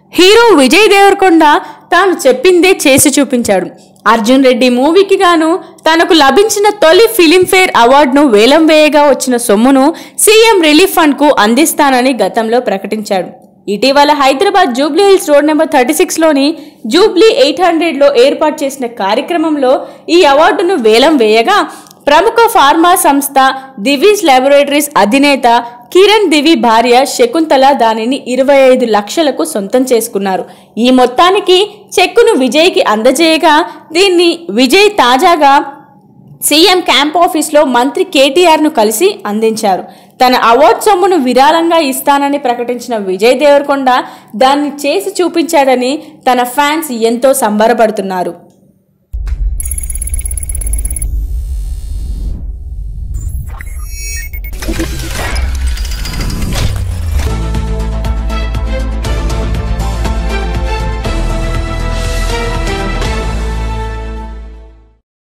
hero Vijay Devarakonda తాను చెప్పిందే చేసి చూపించాడు అర్జున్ రెడ్డి మూవీకి గాను తనకు లభించిన తొలి ఫిలింఫేర్ అవార్డును వేలం వేయగా వచ్చిన సొమ్మును సీఎం రిలీఫ్ ఫండ్కు అందిస్తానని గతంలో ప్రకటించాడు ఇటీవల Hyderabad Jubilee Hills road number thirty సిక్స్లోని జూబ్లీ ఎయిట్ హండ్రెడ్లో ఏర్పాటు చేసిన కార్యక్రమంలో ఈ అవార్డును వేలం వేయగా ప్రముఖ ఫార్మా సంస్థ దివీస్ ల్యాబొరేటరీస్ అధినేత కిరణ్ దివి భార్య శకుంతల దానిని ఇరవై ఐదు లక్షలకు సొంతం చేసుకున్నారు ఈ మొత్తానికి చెక్కును విజయ్కి అందజేయగా దీన్ని విజయ్ తాజాగా సీఎం క్యాంప్ ఆఫీస్లో మంత్రి కేటీఆర్ను కలిసి అందించారు తన అవార్డ్ సొమ్మును విరాళంగా ఇస్తానని ప్రకటించిన విజయ్ దేవరకొండ దాన్ని చేసి చూపించాడని తన ఫ్యాన్స్ ఎంతో సంబరపడుతున్నారు